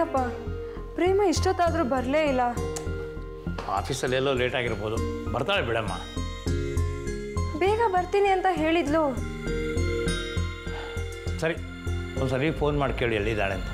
ಏನಪ್ಪ ಪ್ರೇಮ ಇಷ್ಟೊತ್ತಾದರೂ ಬರಲೇ ಇಲ್ಲ ಆಫೀಸಲ್ಲಿ ಎಲ್ಲೋ ಲೇಟ್ ಆಗಿರ್ಬೋದು ಬರ್ತಾಳೆ ಬಿಡಮ್ಮ ಬೇಗ ಬರ್ತೀನಿ ಅಂತ ಹೇಳಿದ್ಲು ಸರಿ ಒಂದು ಸರಿ ಫೋನ್ ಮಾಡಿ ಕೇಳಿ ಎಲ್ಲಿದ್ದಾಳೆ ಅಂತ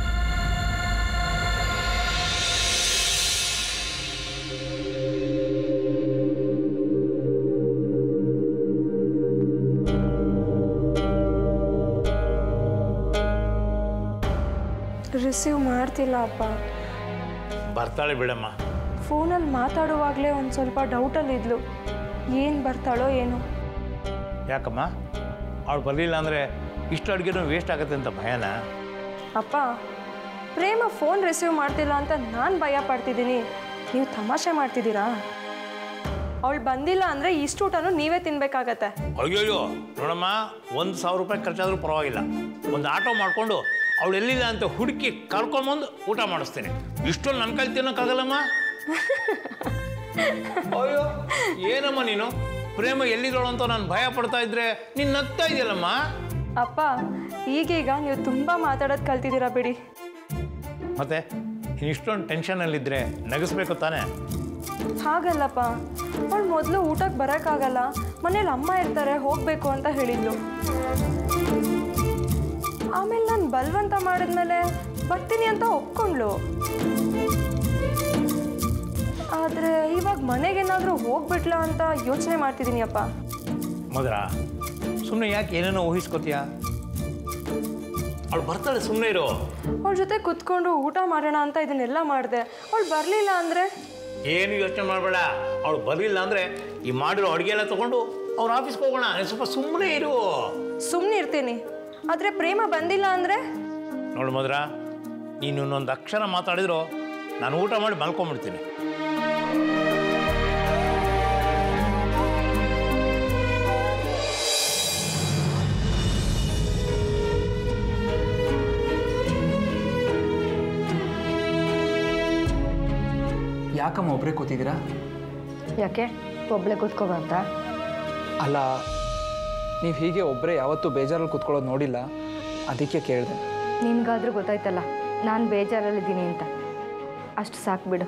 ರಿಸೀವ್ ಮಾಡ್ತಿಲ್ಲ ಅಪ್ಪ ಬರ್ತಾಳೆ ಬಿಡಮ್ಮ ಫೋನಲ್ಲಿ ಮಾತಾಡುವಾಗಲೇ ಒಂದು ಸ್ವಲ್ಪ ಡೌಟಲ್ಲಿದ್ಲು ಏನು ಬರ್ತಾಳೋ ಏನೋ ಯಾಕಮ್ಮ ಅವಳು ಬರಲಿಲ್ಲ ಅಂದರೆ ಇಷ್ಟು ಅಡುಗೆನೂ ವೇಸ್ಟ್ ಆಗುತ್ತೆ ಅಂತ ಭಯನಾ ಅಪ್ಪ ಪ್ರೇಮ ಫೋನ್ ರಿಸೀವ್ ಮಾಡ್ತಿಲ್ಲ ಅಂತ ನಾನು ಭಯ ಪಡ್ತಿದ್ದೀನಿ ನೀವು ತಮಾಷೆ ಮಾಡ್ತಿದ್ದೀರಾ ಅವಳು ಬಂದಿಲ್ಲ ಅಂದರೆ ಇಷ್ಟು ಊಟನೂ ನೀವೇ ತಿನ್ಬೇಕಾಗತ್ತೆ ಅಯ್ಯೋಯ್ಯೋ ನೋಡಮ್ಮ ಒಂದು ಸಾವಿರ ರೂಪಾಯಿ ಖರ್ಚಾದರೂ ಪರವಾಗಿಲ್ಲ ಒಂದು ಆಟೋ ಮಾಡಿಕೊಂಡು ಅವಳು ಎಲ್ಲಿಲ್ಲ ಅಂತ ಹುಡುಕಿ ಕರ್ಕೊಂಬಂದು ಊಟ ಮಾಡಿಸ್ತೀನಿ ಇಷ್ಟೊಂದು ನನ್ನ ಕೈಲಿ ತಿನ್ನೋಕ್ಕಾಗಲ್ಲಮ್ಮ ಅಯ್ಯೋ ಏನಮ್ಮ ನೀನು ಪ್ರೇಮ ಎಲ್ಲಿದ್ದಳು ಅಂತ ನಾನು ಭಯ ಪಡ್ತಾ ಇದ್ರೆ ನೀನು ನಗ್ತಾ ಇದೆಯಲ್ಲಮ್ಮ ಅಪ್ಪ ಈಗೀಗ ನೀವು ತುಂಬ ಮಾತಾಡೋದು ಕಲ್ತಿದ್ದೀರಾ ಬಿಡಿ ಮತ್ತೆ ನೀನು ಇಷ್ಟೊಂದು ಟೆನ್ಷನಲ್ಲಿದ್ದರೆ ನಗಿಸ್ಬೇಕು ತಾನೇ ಹಾಗಲ್ಲಪ್ಪ ಅವಳು ಮೊದಲು ಊಟಕ್ಕೆ ಬರೋಕ್ಕಾಗಲ್ಲ ಮನೇಲಿ ಅಮ್ಮ ಇರ್ತಾರೆ ಹೋಗಬೇಕು ಅಂತ ಹೇಳಿದ್ಲು ಆಮೇಲೆ ನಾನು ಬಲವಂತ ಮಾಡಿದ್ಮೇಲೆ ಬರ್ತೀನಿ ಅಂತ ಒಪ್ಕೊಂಡ್ಲು ಆದರೆ ಇವಾಗ ಮನೆಗೇನಾದರೂ ಹೋಗ್ಬಿಟ್ಲಾ ಅಂತ ಯೋಚನೆ ಮಾಡ್ತಿದ್ದೀನಿ ಅಪ್ಪ ಮದ್ರ ಸುಮ್ಮನೆ ಯಾಕೆ ಏನೇನೋ ಊಹಿಸ್ಕೋತೀಯ ಅವಳು ಬರ್ತಾಳೆ ಸುಮ್ಮನೆ ಇರೋ ಅವಳ ಜೊತೆ ಕುತ್ಕೊಂಡು ಊಟ ಮಾಡೋಣ ಅಂತ ಇದನ್ನೆಲ್ಲ ಮಾಡಿದೆ ಅವಳು ಬರಲಿಲ್ಲ ಅಂದರೆ ಏನು ಯೋಚನೆ ಮಾಡಬೇಡ ಅವಳು ಬರಲಿಲ್ಲ ಅಂದರೆ ಈ ಮಾಡಿರೋ ಅಡುಗೆ ಎಲ್ಲ ತೊಗೊಂಡು ಅವ್ರ ಆಫೀಸ್ಗೆ ಹೋಗೋಣ ನೀನು ಸ್ವಲ್ಪ ಸುಮ್ಮನೆ ಇರು ಸುಮ್ಮನೆ ಇರ್ತೀನಿ ಆದರೆ ಪ್ರೇಮ ಬಂದಿಲ್ಲ ಅಂದರೆ ನೋಡು ಮದ್ರ ನೀನು ಇನ್ನೊಂದು ಅಕ್ಷರ ಮಾತಾಡಿದ್ರು ನಾನು ಊಟ ಮಾಡಿ ಮಲ್ಕೊಂಬಿಡ್ತೀನಿ ಯಾಕಮ್ಮ ಒಬ್ಬರೇ ಕೂತಿದ್ದೀರಾ ಯಾಕೆ ಒಬ್ಳೆ ಕೂತ್ಕೋಬಾರ್ದಾ ಅಲ್ಲ ನೀವು ಹೀಗೆ ಒಬ್ಬರೇ ಯಾವತ್ತೂ ಬೇಜಾರಲ್ಲಿ ಕೂತ್ಕೊಳ್ಳೋದು ನೋಡಿಲ್ಲ ಅದಕ್ಕೆ ಕೇಳಿದೆ ನಿನ್ಗಾದ್ರೂ ಗೊತ್ತಾಯ್ತಲ್ಲ ನಾನು ಬೇಜಾರಲ್ಲಿದ್ದೀನಿ ಅಂತ ಅಷ್ಟು ಸಾಕು ಬಿಡು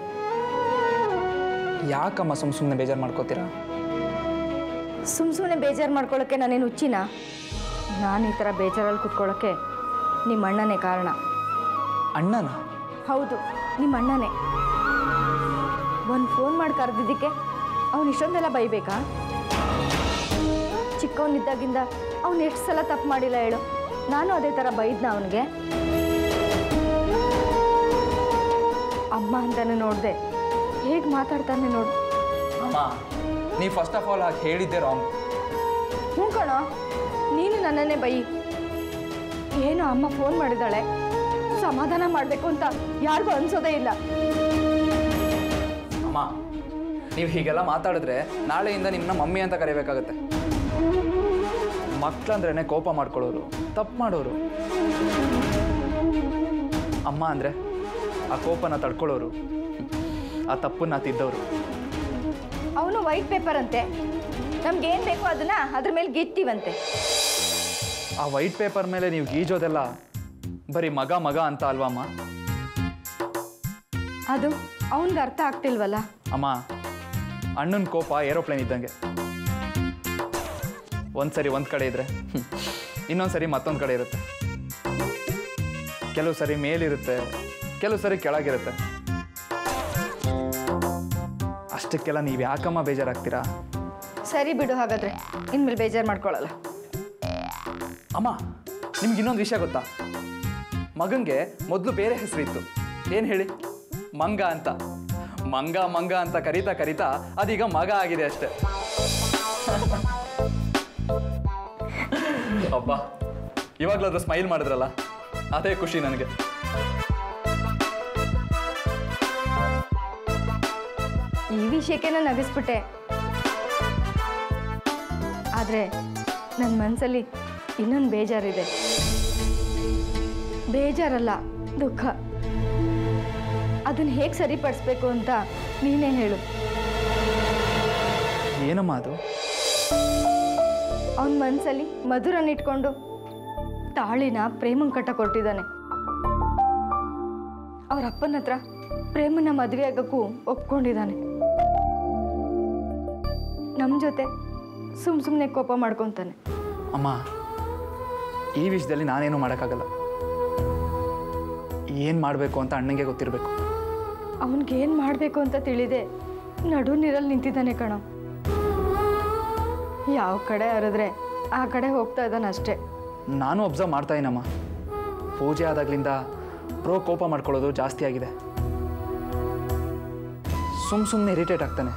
ಯಾಕಮ್ಮ ಸುಮ್ಮ ಸುಮ್ಮನೆ ಬೇಜಾರು ಮಾಡ್ಕೋತೀರಾ ಸುಮ್ಮ ಸುಮ್ಮನೆ ಬೇಜಾರು ಮಾಡ್ಕೊಳ್ಳೋಕ್ಕೆ ನಾನೇನು ಹುಚ್ಚಿನ ನಾನು ಈ ಥರ ಬೇಜಾರಲ್ಲಿ ಕೂತ್ಕೊಳ್ಳೋಕ್ಕೆ ನಿಮ್ಮ ಅಣ್ಣನೇ ಕಾರಣ ಅಣ್ಣನ ಹೌದು ನಿಮ್ಮ ಅಣ್ಣನೇ ಒಂದು ಫೋನ್ ಮಾಡಿ ಕರೆದಿದ್ದಕ್ಕೆ ಅವ್ನು ಇಷ್ಟೊಂದೆಲ್ಲ ಬೈಬೇಕಾ ಚಿಕ್ಕವನಿದ್ದಾಗಿಂದ ಅವ್ನು ಎಷ್ಟು ಸಲ ತಪ್ಪು ಮಾಡಿಲ್ಲ ಹೇಳು ನಾನು ಅದೇ ಥರ ಬೈದ್ನ ಅವನಿಗೆ ಅಮ್ಮ ಅಂತಾನೆ ನೋಡಿದೆ ಹೇಗೆ ಮಾತಾಡ್ತಾನೆ ನೋಡು ಅಮ್ಮ ನೀವು ಫಸ್ಟ್ ಆಫ್ ಆಲ್ ಹಾಗೆ ಹೇಳಿದ್ದೆ ರಾಂಗ್ ಹ್ಞೂ ಕಣೋ ನೀನು ನನ್ನನ್ನೇ ಬೈ ಏನು ಅಮ್ಮ ಫೋನ್ ಮಾಡಿದ್ದಾಳೆ ಸಮಾಧಾನ ಮಾಡಬೇಕು ಅಂತ ಯಾರಿಗೂ ಅನ್ಸೋದೇ ಇಲ್ಲ ಅಮ್ಮ ನೀವು ಹೀಗೆಲ್ಲ ಮಾತಾಡಿದ್ರೆ ನಾಳೆಯಿಂದ ನಿಮ್ಮನ್ನ ಮಮ್ಮಿ ಅಂತ ಕರಿಬೇಕಾಗತ್ತೆ ಮಕ್ಕಳಂದ್ರೇ ಕೋಪ ಮಾಡ್ಕೊಳ್ಳೋರು ತಪ್ಪು ಮಾಡೋರು ಅಮ್ಮ ಅಂದರೆ ಆ ಕೋಪನ ತಡ್ಕೊಳ್ಳೋರು ಆ ತಪ್ಪನ್ನ ತಿದ್ದವರು ಅವನು ವೈಟ್ ಪೇಪರ್ ಅಂತೆ ನಮ್ಗೇನು ಬೇಕೋ ಅದನ್ನ ಅದ್ರ ಮೇಲೆ ಗಿತ್ತೀವಂತೆ ಆ ವೈಟ್ ಪೇಪರ್ ಮೇಲೆ ನೀವು ಗೀಜೋದೆಲ್ಲ ಬರೀ ಮಗ ಮಗ ಅಂತ ಅಲ್ವಾ ಅಮ್ಮ ಅದು ಅವನಿಗೆ ಅರ್ಥ ಆಗ್ತಿಲ್ವಲ್ಲ ಅಮ್ಮ ಅಣ್ಣನ ಕೋಪ ಏರೋಪ್ಲೇನ್ ಇದ್ದಂಗೆ ಒಂದು ಸರಿ ಒಂದು ಕಡೆ ಇದ್ದರೆ ಇನ್ನೊಂದು ಸರಿ ಮತ್ತೊಂದು ಕಡೆ ಇರುತ್ತೆ ಕೆಲವು ಸರಿ ಮೇಲಿರುತ್ತೆ ಕೆಲವು ಸರಿ ಕೆಳಗಿರುತ್ತೆ ಅಷ್ಟಕ್ಕೆಲ್ಲ ನೀವು ಯಾಕಮ್ಮ ಬೇಜಾರಾಗ್ತೀರಾ ಸರಿ ಬಿಡು ಹಾಗಾದ್ರೆ ಇನ್ಮೇಲೆ ಬೇಜಾರು ಮಾಡ್ಕೊಳ್ಳಲ್ಲ ಅಮ್ಮ ನಿಮ್ಗೆ ಇನ್ನೊಂದು ವಿಷಯ ಗೊತ್ತಾ ಮಗಂಗೆ ಮೊದಲು ಬೇರೆ ಹೆಸರಿತ್ತು ಏನು ಹೇಳಿ ಮಂಗ ಅಂತ ಮಂಗ ಮಂಗ ಅಂತ ಕರಿತಾ ಕರಿತಾ ಅದೀಗ ಮಗ ಆಗಿದೆ ಅಷ್ಟೆ ಅಬ್ಬ ಇವಾಗ್ಲಾದ್ರೂ ಸ್ಮೈಲ್ ಮಾಡಿದ್ರಲ್ಲ ಅದೇ ಖುಷಿ ನನಗೆ ಈ ವಿಷಯಕ್ಕೆ ನಾನು ನಗಿಸ್ಬಿಟ್ಟೆ ಆದರೆ ನನ್ನ ಮನಸ್ಸಲ್ಲಿ ಇನ್ನೊಂದು ಬೇಜಾರಿದೆ ಬೇಜಾರಲ್ಲ ದುಃಖ ಅದನ್ನು ಹೇಗೆ ಸರಿಪಡಿಸ್ಬೇಕು ಅಂತ ನೀನೇ ಹೇಳು ಏನಮ್ಮ ಅದು ಅವನ ಮನಸ್ಸಲ್ಲಿ ಮಧುರನ ಇಟ್ಕೊಂಡು ತಾಳಿನ ಪ್ರೇಮಂಗ್ ಕಟ್ಟ ಕೊಟ್ಟಿದ್ದಾನೆ ಅವ್ರ ಅಪ್ಪನ ಹತ್ರ ಪ್ರೇಮನ ಮದುವೆ ಆಗೋಕ್ಕೂ ಒಪ್ಕೊಂಡಿದ್ದಾನೆ ನಮ್ಮ ಜೊತೆ ಸುಮ್ಮ ಸುಮ್ಮನೆ ಕೋಪ ಮಾಡ್ಕೊತಾನೆ ಅಮ್ಮ ಈ ವಿಷಯದಲ್ಲಿ ನಾನೇನು ಮಾಡೋಕ್ಕಾಗಲ್ಲ ಏನು ಮಾಡಬೇಕು ಅಂತ ಅಣ್ಣಂಗೆ ಗೊತ್ತಿರಬೇಕು ಅವನಿಗೇನು ಮಾಡಬೇಕು ಅಂತ ತಿಳಿದೆ ನಡು ನೀರಲ್ಲಿ ನಿಂತಿದ್ದಾನೆ ಕಣ ಯಾವ ಕಡೆ ಹರಿದ್ರೆ ಆ ಕಡೆ ಹೋಗ್ತಾ ಇದ್ದಾನೆ ಅಷ್ಟೇ ನಾನು ಅಬ್ಸರ್ವ್ ಮಾಡ್ತಾ ಇದ್ದೀನಮ್ಮ ಪೂಜೆ ಆದಾಗ್ಲಿಂದ ಪ್ರೋ ಕೋಪ ಮಾಡ್ಕೊಳ್ಳೋದು ಜಾಸ್ತಿ ಆಗಿದೆ ಸುಮ್ಮ ಸುಮ್ಮನೆ ಇರಿಟೇಟ್ ಆಗ್ತಾನೆ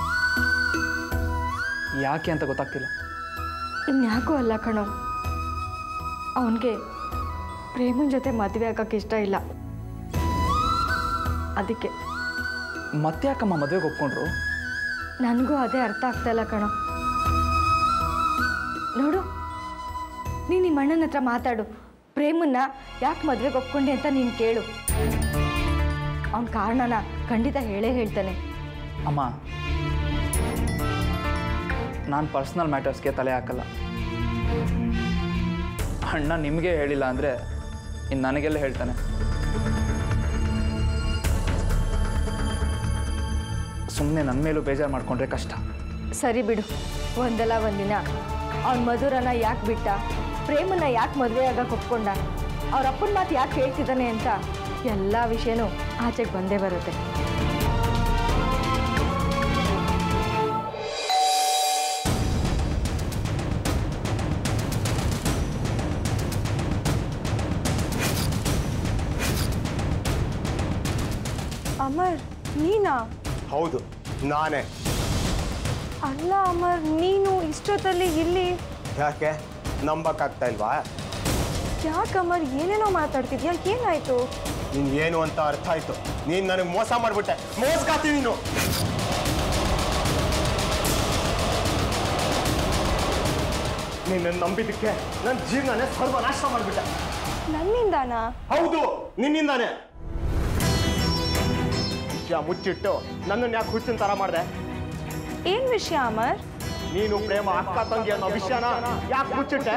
ಯಾಕೆ ಅಂತ ಗೊತ್ತಾಗ್ತಿಲ್ಲ ಇನ್ಯಾಕೂ ಅಲ್ಲ ಕಣೋ ಅವನಿಗೆ ಪ್ರೇಮನ ಜೊತೆ ಮದುವೆ ಆಗೋಕ್ಕೆ ಇಷ್ಟ ಇಲ್ಲ ಅದಕ್ಕೆ ಮತ್ತೆ ಯಾಕಮ್ಮ ಮದುವೆಗೆ ಒಪ್ಕೊಂಡ್ರು ನನಗೂ ಅದೇ ಅರ್ಥ ಆಗ್ತಾ ಇಲ್ಲ ಕಣೋ ನೋಡು ನೀನು ನಿಮ್ಮ ಅಣ್ಣನ ಹತ್ರ ಮಾತಾಡು ಪ್ರೇಮನ್ನ ಯಾಕೆ ಮದುವೆಗೆ ಒಪ್ಕೊಂಡೆ ಅಂತ ನೀನು ಕೇಳು ಅವನ ಕಾರಣನ ಖಂಡಿತ ಹೇಳೇ ಹೇಳ್ತಾನೆ ಅಮ್ಮ ನಾನು ಪರ್ಸ್ನಲ್ ಮ್ಯಾಟರ್ಸ್ಗೆ ತಲೆ ಹಾಕಲ್ಲ ಅಣ್ಣ ನಿಮಗೆ ಹೇಳಿಲ್ಲ ಅಂದರೆ ಇನ್ನು ನನಗೆಲ್ಲ ಹೇಳ್ತಾನೆ ಸುಮ್ಮನೆ ನನ್ನ ಮೇಲೂ ಬೇಜಾರು ಮಾಡಿಕೊಂಡ್ರೆ ಕಷ್ಟ ಸರಿ ಬಿಡು ಒಂದಲ್ಲ ಒಂದಿನ ಅವ್ನ ಮಧುರನ ಯಾಕೆ ಬಿಟ್ಟ ಪ್ರೇಮನ್ನ ಯಾಕೆ ಮದುವೆ ಆಗಕ್ಕೆ ಒಪ್ಕೊಂಡ ಅವ್ರ ಅಪ್ಪನ ಮಾತು ಯಾಕೆ ಹೇಳ್ತಿದ್ದಾನೆ ಅಂತ ಎಲ್ಲ ವಿಷಯನೂ ಆಚೆಗೆ ಬಂದೇ ಬರುತ್ತೆ ಅಮರ್ ನೀನಾ ಹೌದು ನಾನೇ ಅಲ್ಲ ಅಮರ್ ನೀನು ಇಷ್ಟೊತ್ತಲ್ಲಿ ಇಲ್ಲಿ ಯಾಕೆ ನಂಬಕ್ಕಾಗ್ತಾ ಇಲ್ವಾ ಯಾಕೆ ಅಮರ್ ಏನೇನೋ ಮಾತಾಡ್ತಿದ್ಯಾ ಏನಾಯ್ತು ನೀನ್ ಏನು ಅಂತ ಅರ್ಥ ಆಯ್ತು ನೀನ್ ನನಗೆ ಮೋಸ ಮಾಡ್ಬಿಟ್ಟೆ ಮೋಸ್ಗಾತಿ ನೀನು ನಿನ್ನ ನಂಬಿದ್ದಕ್ಕೆ ನನ್ನ ಜೀವನನೇ ಸರ್ವನಾಶ ಮಾಡ್ಬಿಟ್ಟೆ ನನ್ನಿಂದಾನಾ ಹೌದು ನಿನ್ನಿಂದಾನೆ ವಿಷಯ ಮುಚ್ಚಿಟ್ಟು ನನ್ನನ್ನು ಯಾಕೆ ಹುಚ್ಚಿನ ತರ ಮಾಡಿದೆ ಏನ್ ವಿಷಯ ಅಮರ್ ನೀನು ಪ್ರೇಮ ಅಕ್ಕ ತಂಗಿ ಅನ್ನೋ ವಿಷಯನ ಯಾಕೆ ಮುಚ್ಚಿಟ್ಟೆ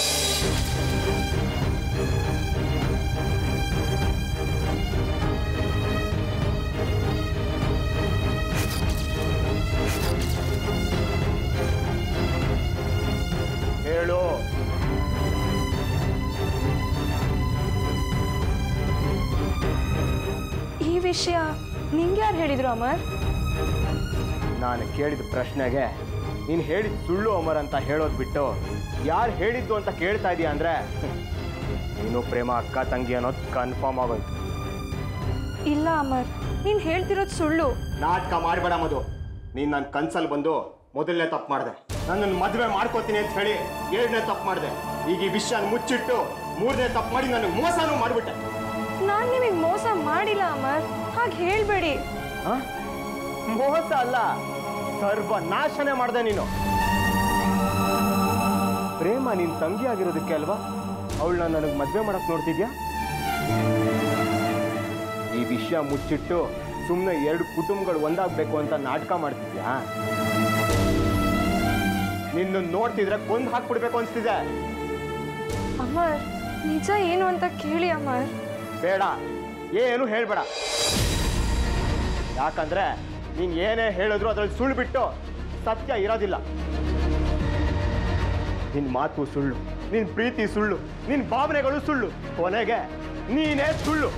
ಹೇಳು ಈ ವಿಷಯ ನಿಂಗೆ ಯಾರು ಹೇಳಿದ್ರು ಅಮರ್ ನಾನು ಕೇಳಿದ ಪ್ರಶ್ನೆಗೆ ನೀನು ಹೇಳಿದ ಸುಳ್ಳು ಅಮರ್ ಅಂತ ಹೇಳೋದು ಬಿಟ್ಟು ಯಾರು ಹೇಳಿದ್ದು ಅಂತ ಕೇಳ್ತಾ ಇದೀಯ ಅಂದ್ರೆ ನೀನು ಪ್ರೇಮ ಅಕ್ಕ ತಂಗಿ ಅನ್ನೋದು ಕನ್ಫರ್ಮ್ ಆಗೋಯ್ತು ಇಲ್ಲ ಅಮರ್ ನೀನ್ ಹೇಳ್ತಿರೋದು ಸುಳ್ಳು ನಾಟಕ ಮಾಡಬೇಡ ಮಧು ನೀನು ನನ್ನ ಕನ್ಸಲ್ಲಿ ಬಂದು ಮೊದಲನೇ ತಪ್ಪು ಮಾಡಿದೆ ನನ್ನನ್ನು ಮದುವೆ ಮಾಡ್ಕೋತೀನಿ ಅಂತ ಹೇಳಿ ಎರಡನೇ ತಪ್ಪು ಮಾಡಿದೆ ಈಗ ಈ ವಿಷಯ ಮುಚ್ಚಿಟ್ಟು ಮೂರನೇ ತಪ್ಪು ಮಾಡಿ ನನಗೆ ಮೋಸನೂ ಮಾಡಿಬಿಟ್ಟೆ ನಾನ್ ನಿಮಗೆ ಮೋಸ ಮಾಡಿಲ್ಲ ಅಮರ್ ಹಾಗೆ ಹೇಳ್ಬೇಡಿ ಮೋಸ ಅಲ್ಲ ಸರ್ವನಾಶನೆ ಮಾಡಿದೆ ನೀನು ಪ್ರೇಮ ನಿನ್ ತಂಗಿ ಆಗಿರೋದಕ್ಕೆ ಅಲ್ವಾ ಅವಳನ್ನ ನನಗೆ ಮದುವೆ ಮಾಡಕ್ ನೋಡ್ತಿದ್ಯಾ ಈ ವಿಷಯ ಮುಚ್ಚಿಟ್ಟು ಸುಮ್ಮನೆ ಎರಡು ಕುಟುಂಬಗಳು ಒಂದಾಗಬೇಕು ಅಂತ ನಾಟಕ ಮಾಡ್ತಿದ್ಯಾ ನಿನ್ನ ನೋಡ್ತಿದ್ರೆ ಕೊಂದು ಹಾಕ್ಬಿಡ್ಬೇಕು ಅನ್ಸ್ತಿದೆ ಅಮರ್ ನಿಜ ಏನು ಅಂತ ಕೇಳಿ ಅಮರ್ ಬೇಡ ಏನು ಹೇಳ್ಬೇಡ ಯಾಕಂದ್ರೆ ನೀನ್ ಏನೇ ಹೇಳಿದ್ರು ಅದ್ರಲ್ಲಿ ಸುಳ್ಳು ಬಿಟ್ಟು ಸತ್ಯ ಇರೋದಿಲ್ಲ ನಿನ್ ಮಾತು ಸುಳ್ಳು ನಿನ್ ಪ್ರೀತಿ ಸುಳ್ಳು ನಿನ್ ಭಾವನೆಗಳು ಸುಳ್ಳು ಕೊನೆಗೆ ನೀನೇ ಸುಳ್ಳು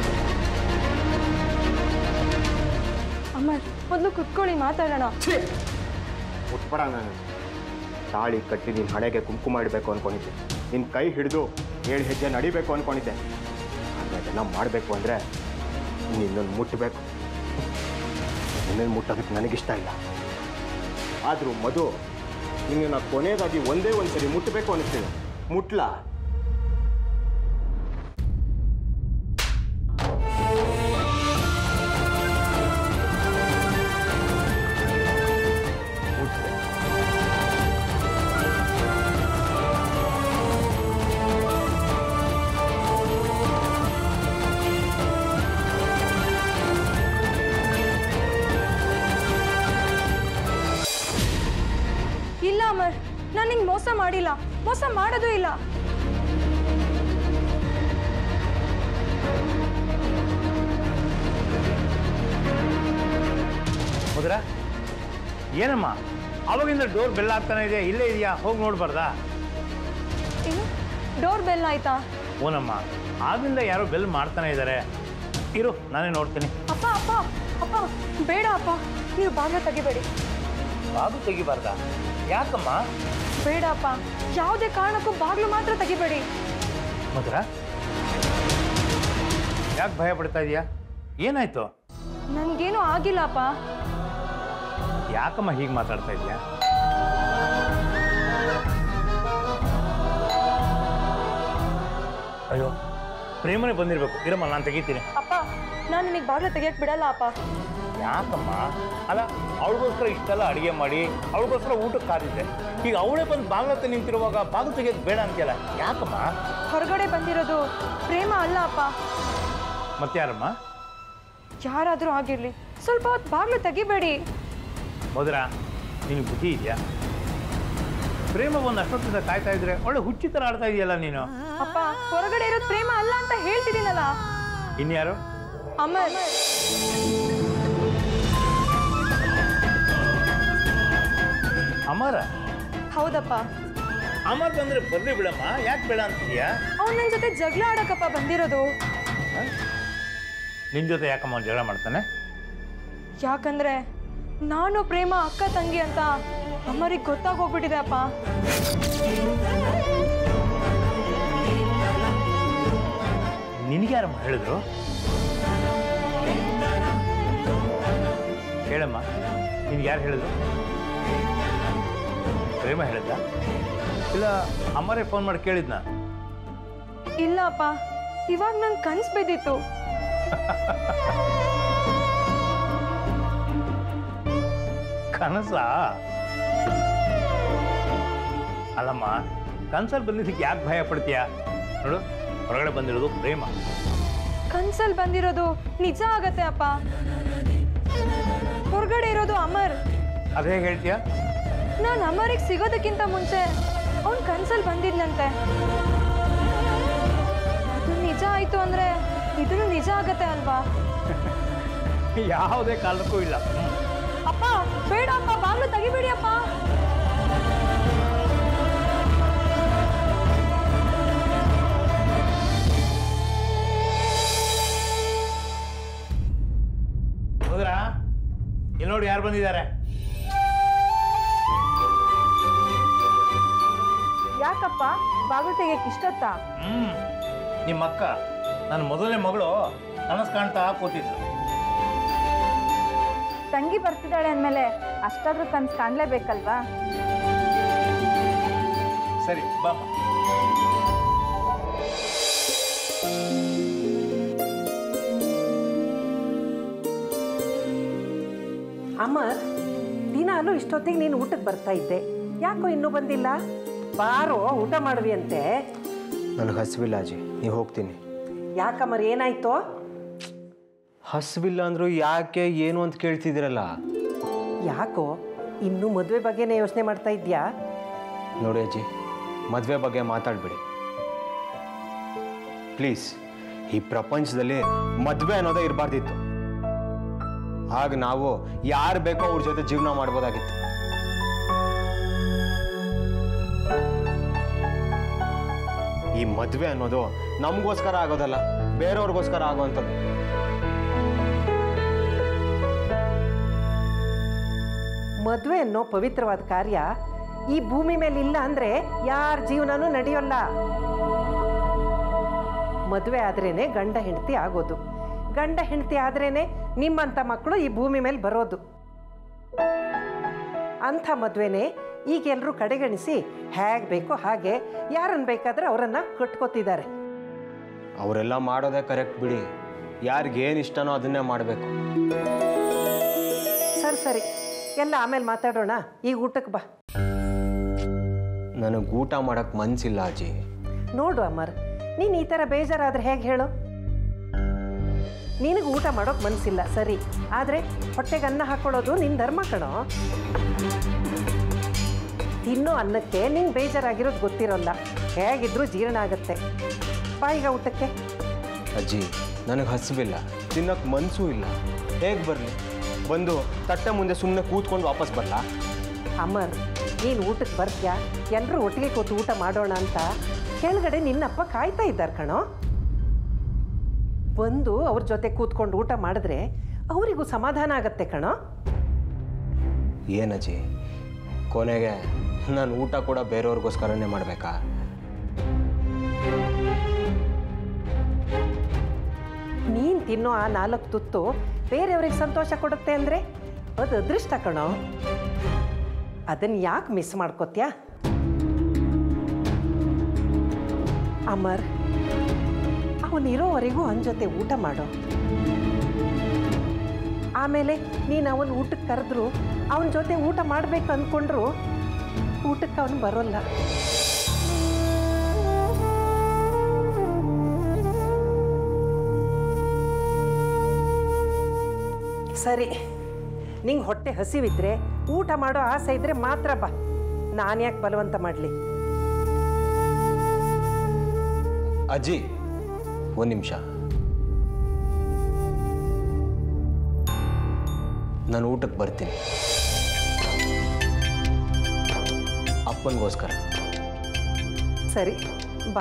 ಅಮರ್ ಮೊದಲು ಕುತ್ಕೊಳ್ಳಿ ಮಾತಾಡೋಣ ಮುಟ್ಬೇಡ ನಾನು ತಾಳಿ ಕಟ್ಟಿ ನಿನ್ನ ಹಣೆಗೆ ಕುಂಕುಮ ಇಡಬೇಕು ಅನ್ಕೊಂಡಿದ್ದೆ ನಿನ್ನ ಕೈ ಹಿಡಿದು ಏಳು ಹೆಜ್ಜೆ ನಡಿಬೇಕು ಅನ್ಕೊಂಡಿದ್ದೆ ಆದರೆ ಅದೆಲ್ಲ ಮಾಡಬೇಕು ಅಂದರೆ ನಿನ್ನನ್ನು ಮುಟ್ಟಬೇಕು ನಿನ್ನನ್ನು ಮುಟ್ಟೋದಕ್ಕೆ ನನಗಿಷ್ಟ ಇಲ್ಲ ಆದರೂ ಮಧು ನಿನ್ನನ್ನು ಕೊನೆಯದಾಗಿ ಒಂದೇ ಒಂದು ಸರಿ ಮುಟ್ಟಬೇಕು ಅನಿಸ್ತಿದೆ ಮುಟ್ಲಾ ಮುಟ್ದೆ ಇಲ್ಲ ಅಮರ್ ನಾನು ನಿಂಗೆ ಮೋಸ ಮಾಡಿಲ್ಲ ಮೋಸ ಮಾಡೋದು ಇಲ್ಲ ಏನಮ್ಮ ಅವಾಗಿಂದ ಡೋರ್ ಬೆಲ್ಲ ಆಗ್ತಾನೆ ಇದೆ ಇಲ್ಲೇ ಇದೆಯಾ ಹೋಗಿ ನೋಡ್ಬಾರ್ದಾ ಏನು ಡೋರ್ ಬೆಲ್ ಆಯ್ತಾ ಓನಮ್ಮ ಆಗಿಂದ ಯಾರೋ ಬೆಲ್ ಮಾಡ್ತಾನೆ ಇದ್ದಾರೆ ಇರು ನಾನೇ ನೋಡ್ತೀನಿ ಅಪ್ಪ ಅಪ್ಪ ಅಪ್ಪ ಬೇಡ ಅಪ್ಪ ನೀವು ಬಾಗಿಲು ತೆಗಿಬೇಡಿ ಬಾಬು ತೆಗಿಬಾರ್ದಾ ಯಾಕಮ್ಮ ಬೇಡ ಅಪ್ಪ ಯಾವುದೇ ಕಾರಣಕ್ಕೂ ಬಾಗಿಲು ಮಾತ್ರ ತೆಗಿಬೇಡಿ ಮಧುರ ಯಾಕೆ ಭಯ ಪಡ್ತಾ ಇದೀಯಾ ಏನಾಯ್ತು ನನಗೇನು ಆಗಿಲ್ಲ ಅಪ್ಪ ಯಾಕಮ್ಮ ಹೀಗೆ ಮಾತಾಡ್ತಾ ಇದೀಯಾ ಅಯ್ಯೋ ಪ್ರೇಮನೇ ಬಂದಿರಬೇಕು ಇರಮ್ಮ ನಾನು ತೆಗಿತೀನಿ ಅಪ್ಪ ನಾನು ನಿನಗೆ ಬಾಗಿಲು ತೆಗಿಯಕ್ಕೆ ಬಿಡಲ್ಲ ಅಪ್ಪ ಯಾಕಮ್ಮ ಅಲ್ಲ ಅವಳಿಗೋಸ್ಕರ ಇಷ್ಟೆಲ್ಲ ಅಡುಗೆ ಮಾಡಿ ಅವಳಿಗೋಸ್ಕರ ಊಟಕ್ಕೆ ಕಾದಿದ್ದೆ ಈಗ ಅವಳೇ ಬಂದು ಬಾಗ್ಲತ್ತೆ ನಿಂತಿರುವಾಗ ಬಾಗಿಲು ತೆಗಿಯೋದು ಬೇಡ ಅಂತೀಯಲ್ಲ ಯಾಕಮ್ಮ ಹೊರಗಡೆ ಬಂದಿರೋದು ಪ್ರೇಮ ಅಲ್ಲ ಅಪ್ಪ ಮತ್ತೆ ಯಾರಮ್ಮ ಯಾರಾದರೂ ಆಗಿರಲಿ ಸ್ವಲ್ಪ ಹೊತ್ತು ಬಾಗಿಲು ತೆಗಿಬೇಡಿ ಮಧುರ ನಿನಗೆ ಬುದ್ಧಿ ಇದೆಯಾ ಪ್ರೇಮ ಒಂದು ಅಷ್ಟೊತ್ತಿಂದ ಕಾಯ್ತಾ ಇದ್ರೆ ಒಳ್ಳೆ ಹುಚ್ಚಿ ಥರ ಆಡ್ತಾ ಇದೆಯಲ್ಲ ನೀನು ಅಪ್ಪ ಹೊರಗಡೆ ಇರೋದು ಪ್ರೇಮ ಅಲ್ಲ ಅಂತ ಹೇಳ್ತಿದ್ದೀನಲ್ಲ ಇನ್ಯಾರು ಅಮರ್ ಅಮರ ಹೌದಪ್ಪ ಅಮರ್ ಬಂದ್ರೆ ಬರ್ಲಿ ಬಿಡಮ್ಮ ಯಾಕೆ ಬೇಡ ಅಂತಿದ್ಯಾ ಅವ್ನು ನನ್ನ ಜೊತೆ ಜಗಳ ಆಡಕ್ಕಪ್ಪ ಬಂದಿರೋದು ನಿನ್ನ ಜೊತೆ ಯಾಕಮ್ಮ ಅವ್ನು ಜಗಳ ಮಾಡ್ತಾನೆ ಯಾಕಂದ್ರೆ ನಾನು ಪ್ರೇಮ ಅಕ್ಕ ತಂಗಿ ಅಂತ ಅಮ್ಮರಿಗೆ ಗೊತ್ತಾಗೋಗ್ಬಿಟ್ಟಿದೆ ಅಪ್ಪ ನಿನಗೆ ಯಾರಮ್ಮ ಹೇಳಿದ್ರು ಹೇಳಮ್ಮ ನಿನ್ಗೆ ಯಾರು ಹೇಳಿದ್ರು ಪ್ರೇಮ ಹೇಳಿದ್ದ ಇಲ್ಲ ಅಮ್ಮರೇ ಫೋನ್ ಮಾಡಿ ಕೇಳಿದ್ನ ಇಲ್ಲ ಅಪ್ಪ ಇವಾಗ ನಂಗೆ ಕನ್ಸು ಬಿದ್ದಿತ್ತು ಕನಸ ಅಲ್ಲಮ್ಮ ಕನ್ಸಲ್ಲಿ ಬಂದಿದ್ದಕ್ಕೆ ಯಾಕೆ ಭಯ ಪಡ್ತೀಯಾ ನೋಡು ಹೊರಗಡೆ ಬಂದಿರೋದು ಪ್ರೇಮ ಕನ್ಸಲ್ಲಿ ಬಂದಿರೋದು ನಿಜ ಆಗತ್ತೆ ಅಪ್ಪ ಹೊರಗಡೆ ಇರೋದು ಅಮರ್ ಅದು ಹೇಗೆ ಹೇಳ್ತೀಯಾ ನಾನು ಅಮರಿಗೆ ಸಿಗೋದಕ್ಕಿಂತ ಮುಂಚೆ ಅವ್ನು ಕನ್ಸಲ್ಲಿ ಬಂದಿದ್ನಂತೆ ಅದು ನಿಜ ಆಯ್ತು ಅಂದ್ರೆ ಇದನ್ನು ನಿಜ ಆಗತ್ತೆ ಅಲ್ವಾ ಯಾವುದೇ ಕಾರಣಕ್ಕೂ ಇಲ್ಲ ಅಪ್ಪ ಬೇಡ ಅಪ್ಪ ಬಾಗ್ಲು ತೆಗಿಬೇಡಿ ಅಪ್ಪ ಹೌದ್ರಾ ಇಲ್ಲಿ ನೋಡಿ ಯಾರು ಬಂದಿದ್ದಾರೆ ಯಾಕಪ್ಪ ಬಾಗಿಲು ತೆಗಿಯಕ್ಕೆ ಇಷ್ಟೊತ್ತಾ ಹ್ಮ್ ನಿಮ್ಮ ಅಕ್ಕ ನನ್ನ ಮೊದಲನೇ ಮಗಳು ಕನಸು ಕಾಣ್ತಾ ಕೂತಿದ್ಲು ತಂಗಿ ಬರ್ತಿದ್ದಾಳೆ ಅಂದಮೇಲೆ ಅಷ್ಟಾದ್ರೂ ಕನ್ಸು ಕಾಣಲೇಬೇಕಲ್ವಾ ಸರಿ ಬಾಮ್ಮ ಅಮರ್ ದಿನಾಲು ಇಷ್ಟೊತ್ತಿಗೆ ನೀನು ಊಟಕ್ಕೆ ಬರ್ತಾ ಇದ್ದೆ ಯಾಕೋ ಇನ್ನೂ ಬಂದಿಲ್ಲ ಬಾರೋ ಊಟ ಮಾಡುವಿ ಅಂತೆ ನನಗೆ ಹಸಿವಿಲ್ಲ ಅಜ್ಜಿ ನೀವು ಹೋಗ್ತೀನಿ ಯಾಕಮ್ಮರ್ ಏನಾಯ್ತು ಹಸಿವಿಲ್ಲ ಅಂದ್ರು ಯಾಕೆ ಏನು ಅಂತ ಕೇಳ್ತಿದ್ದೀರಲ್ಲ ಯಾಕೋ ಇನ್ನೂ ಮದುವೆ ಬಗ್ಗೆನೇ ಯೋಚನೆ ಮಾಡ್ತಾ ಇದ್ಯಾ ನೋಡಿ ಅಜ್ಜಿ ಮದುವೆ ಬಗ್ಗೆ ಮಾತಾಡ್ಬಿಡಿ ಪ್ಲೀಸ್ ಈ ಪ್ರಪಂಚದಲ್ಲಿ ಮದುವೆ ಅನ್ನೋದೇ ಇರಬಾರ್ದಿತ್ತು ಆಗ ನಾವು ಯಾರು ಬೇಕೋ ಅವ್ರ ಜೊತೆ ಜೀವನ ಮಾಡ್ಬೋದಾಗಿತ್ತು ಈ ಮದುವೆ ಅನ್ನೋದು ನಮಗೋಸ್ಕರ ಆಗೋದಲ್ಲ ಬೇರೆಯವ್ರಿಗೋಸ್ಕರ ಆಗೋವಂಥದ್ದು ಮದುವೆ ಅನ್ನೋ ಪವಿತ್ರವಾದ ಕಾರ್ಯ ಈ ಭೂಮಿ ಮೇಲೆ ಇಲ್ಲ ಅಂದ್ರೆ ಯಾರ ಜೀವನನೂ ನಡೆಯೋಲ್ಲ ಮದುವೆ ಆದ್ರೇನೆ ಗಂಡ ಹೆಂಡತಿ ಆಗೋದು ಗಂಡ ಹೆಂಡತಿ ಆದ್ರೇನೆ ನಿಮ್ಮಂಥ ಮಕ್ಕಳು ಈ ಭೂಮಿ ಮೇಲೆ ಬರೋದು ಅಂಥ ಮದುವೆನೇ ಈಗ ಎಲ್ಲರೂ ಕಡೆಗಣಿಸಿ ಹೇಗೆ ಬೇಕೋ ಹಾಗೆ ಯಾರನ್ನು ಬೇಕಾದ್ರೆ ಅವರನ್ನು ಕಟ್ಕೋತಿದ್ದಾರೆ ಅವರೆಲ್ಲ ಮಾಡೋದೇ ಕರೆಕ್ಟ್ ಬಿಡಿ ಯಾರಿಗೇನು ಇಷ್ಟನೋ ಅದನ್ನೇ ಮಾಡಬೇಕು ಸರಿ ಸರಿ ಎಲ್ಲ ಆಮೇಲೆ ಮಾತಾಡೋಣ ಈಗ ಊಟಕ್ಕೆ ಬಾ ನನಗೆ ಊಟ ಮಾಡಕ್ಕೆ ಮನ್ಸಿಲ್ಲ ಅಜ್ಜಿ ನೋಡು ಅಮರ್ ನೀನು ಈ ಥರ ಬೇಜಾರಾದ್ರೆ ಹೇಗೆ ಹೇಳು ನಿನಗೆ ಊಟ ಮಾಡೋಕೆ ಮನಸ್ಸಿಲ್ಲ ಸರಿ ಆದರೆ ಹೊಟ್ಟೆಗೆ ಅನ್ನ ಹಾಕೊಳ್ಳೋದು ನಿನ್ನ ಧರ್ಮ ಕಣೋ ತಿನ್ನೋ ಅನ್ನಕ್ಕೆ ನಿಂಗೆ ಬೇಜಾರಾಗಿರೋದು ಗೊತ್ತಿರೋಲ್ಲ ಹೇಗಿದ್ರೂ ಜೀರ್ಣ ಆಗುತ್ತೆ ಬಾ ಈಗ ಊಟಕ್ಕೆ ಅಜ್ಜಿ ನನಗೆ ಹಸಿವಿಲ್ಲ ತಿನ್ನಕ್ಕೆ ಮನಸ್ಸೂ ಇಲ್ಲ ಹೇಗೆ ಬರಲಿ ಬಂದು ತಟ್ಟೆ ಮುಂದೆ ಸುಮ್ಮನೆ ಕೂತ್ಕೊಂಡು ವಾಪಸ್ ಬರಲಾ ಅಮರ್ ನೀನು ಊಟಕ್ಕೆ ಬರ್ತೀಯಾ ಎಲ್ಲರೂ ಒಟ್ಟಿಗೆ ಕೂತು ಊಟ ಮಾಡೋಣ ಅಂತ ಕೆಳಗಡೆ ನಿನ್ನಪ್ಪ ಕಾಯ್ತಾ ಇದ್ದಾರೆ ಕಣೋ ಬಂದು ಅವ್ರ ಜೊತೆ ಕೂತ್ಕೊಂಡು ಊಟ ಮಾಡಿದ್ರೆ ಅವರಿಗೂ ಸಮಾಧಾನ ಆಗತ್ತೆ ಕಣೋ ಏನಜ್ಜಿ ಕೊನೆಗೆ ನಾನು ಊಟ ಕೂಡ ಬೇರೆಯವ್ರಿಗೋಸ್ಕರನೇ ಮಾಡಬೇಕಾ ನೀನು ತಿನ್ನೋ ಆ ನಾಲ್ಕು ತುತ್ತು ಬೇರೆಯವ್ರಿಗೆ ಸಂತೋಷ ಕೊಡುತ್ತೆ ಅಂದರೆ ಅದು ಅದೃಷ್ಟ ಕಣೋ ಅದನ್ನು ಯಾಕೆ ಮಿಸ್ ಮಾಡ್ಕೋತ್ಯಾ ಅಮರ್ ಅವನಿರೋವರೆಗೂ ಅವನ ಜೊತೆ ಊಟ ಮಾಡು ಆಮೇಲೆ ನೀನು ಅವನು ಊಟಕ್ಕೆ ಕರೆದ್ರು ಅವನ ಜೊತೆ ಊಟ ಮಾಡಬೇಕು ಅಂದ್ಕೊಂಡ್ರು ಊಟಕ್ಕೆ ಅವನು ಬರೋಲ್ಲ ಸರಿ ನಿಂಗೆ ಹೊಟ್ಟೆ ಹಸಿವಿದ್ರೆ ಊಟ ಮಾಡೋ ಆಸೆ ಇದ್ರೆ ಮಾತ್ರ ಬಾ ನಾನು ಯಾಕೆ ಬಲವಂತ ಮಾಡಲಿ ಅಜ್ಜಿ ಒಂದು ನಿಮಿಷ ನಾನು ಊಟಕ್ಕೆ ಬರ್ತೀನಿ ಅಪ್ಪನಿಗೋಸ್ಕರ ಸರಿ ಬಾ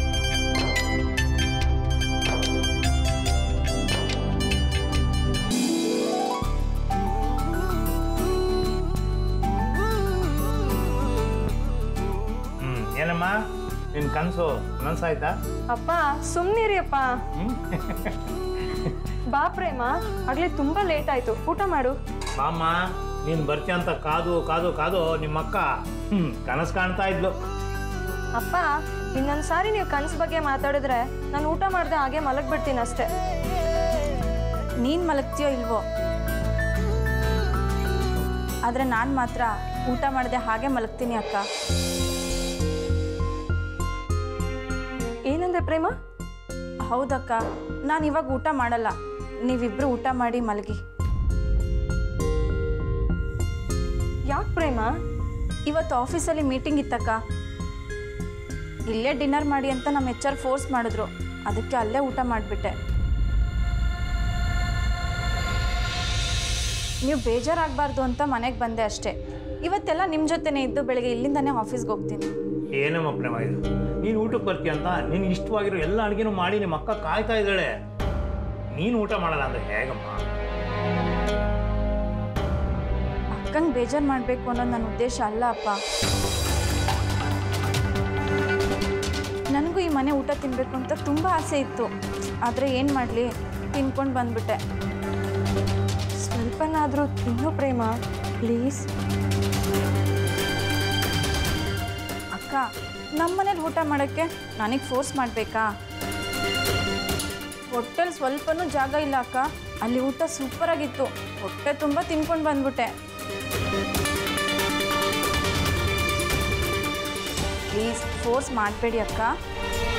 ಹ್ಞೂ ಏನಮ್ಮ ನಿನ್ನ ಕನಸು ನನಸಾಯ್ತಾ ಅಪ್ಪ ಸುಮ್ಮನಿರಿ ಅಪ್ಪ ಬಾ ಪ್ರೇಮ ಆಗ್ಲೇ ತುಂಬಾ ಲೇಟ್ ಆಯ್ತು ಊಟ ಮಾಡು ಮಾಮ ನೀನು ಬರ್ತೀಯ ಅಂತ ಕಾದು ಕಾದು ಕಾದು ನಿಮ್ಮ ಅಕ್ಕ ಹ್ಞೂ ಕನಸು ಕಾಣ್ತಾ ಇದ್ಲು ಅಪ್ಪ ಇನ್ನೊಂದು ಸಾರಿ ನೀವು ಕನಸು ಬಗ್ಗೆ ಮಾತಾಡಿದ್ರೆ ನಾನು ಊಟ ಮಾಡ್ದೆ ಹಾಗೆ ಮಲಗ್ಬಿಡ್ತೀನಿ ಅಷ್ಟೇ ನೀನು ಮಲಗ್ತೀಯೋ ಇಲ್ವೋ ಆದರೆ ನಾನು ಮಾತ್ರ ಊಟ ಮಾಡದೆ ಹಾಗೆ ಮಲಗ್ತೀನಿ ಅಕ್ಕ ಏನಂದೆ ಪ್ರೇಮ ಹೌದಕ್ಕ ನಾನು ಇವಾಗ ಊಟ ಮಾಡಲ್ಲ ನೀವಿಬ್ರು ಊಟ ಮಾಡಿ ಮಲಗಿ ಯಾಕೆ ಪ್ರೇಮ ಇವತ್ತು ಆಫೀಸಲ್ಲಿ ಮೀಟಿಂಗ್ ಇತ್ತಕ್ಕ ಇಲ್ಲೇ ಡಿನ್ನರ್ ಮಾಡಿ ಅಂತ ನಮ್ಮ ಎಚ್ ಆರ್ ಫೋರ್ಸ್ ಮಾಡಿದ್ರು ಅದಕ್ಕೆ ಅಲ್ಲೇ ಊಟ ಮಾಡಿಬಿಟ್ಟೆ ನೀವು ಬೇಜಾರಾಗಬಾರ್ದು ಅಂತ ಮನೆಗೆ ಬಂದೆ ಅಷ್ಟೇ ಇವತ್ತೆಲ್ಲ ನಿಮ್ಮ ಜೊತೆನೇ ಇದ್ದು ಬೆಳಗ್ಗೆ ಇಲ್ಲಿಂದನೇ ಆಫೀಸ್ಗೆ ಹೋಗ್ತೀನಿ ಏನಮ್ಮ ಪ್ರೇಮ ಇದು ನೀನು ಊಟಕ್ಕೆ ಬರ್ತೀಯ ಅಂತ ನಿನ್ಗೆ ಇಷ್ಟವಾಗಿರೋ ಎಲ್ಲ ಅಡುಗೆನೂ ಮಾಡಿ ನಿಮ್ಮ ಅಕ್ಕ ಕಾಯ್ತಾ ಇದ್ದಾಳೆ ನೀನು ಊಟ ಮಾಡಲ್ಲ ಅಂದ್ರೆ ಹೇಗಮ್ಮ ಅಕ್ಕಂಗೆ ಬೇಜಾರು ಮಾಡಬೇಕು ಅನ್ನೋದು ನನ್ನ ಉದ್ದೇಶ ಅಲ್ಲ ಅಪ್ಪ ನನಗೂ ಈ ಮನೆ ಊಟ ತಿನ್ನಬೇಕು ಅಂತ ತುಂಬ ಆಸೆ ಇತ್ತು ಆದರೆ ಏನು ಮಾಡಲಿ ತಿನ್ಕೊಂಡು ಬಂದ್ಬಿಟ್ಟೆ ಸ್ವಲ್ಪನಾದರೂ ತಿನ್ನು ಪ್ರೇಮ ಪ್ಲೀಸ್ ಅಕ್ಕ ನಮ್ಮ ಮನೇಲಿ ಊಟ ಮಾಡೋಕ್ಕೆ ನನಗೆ ಫೋರ್ಸ್ ಮಾಡಬೇಕಾ ಹೊಟ್ಟೆಲಿ ಸ್ವಲ್ಪನೂ ಜಾಗ ಇಲ್ಲ ಅಕ್ಕ ಅಲ್ಲಿ ಊಟ ಸೂಪರಾಗಿತ್ತು ಹೊಟ್ಟೆ ತುಂಬ ತಿನ್ಕೊಂಡು ಬಂದ್ಬಿಟ್ಟೆ ಪ್ಲೀಸ್ ಫೋರ್ಸ್ ಮಾಡಬೇಡಿ ಅಕ್ಕ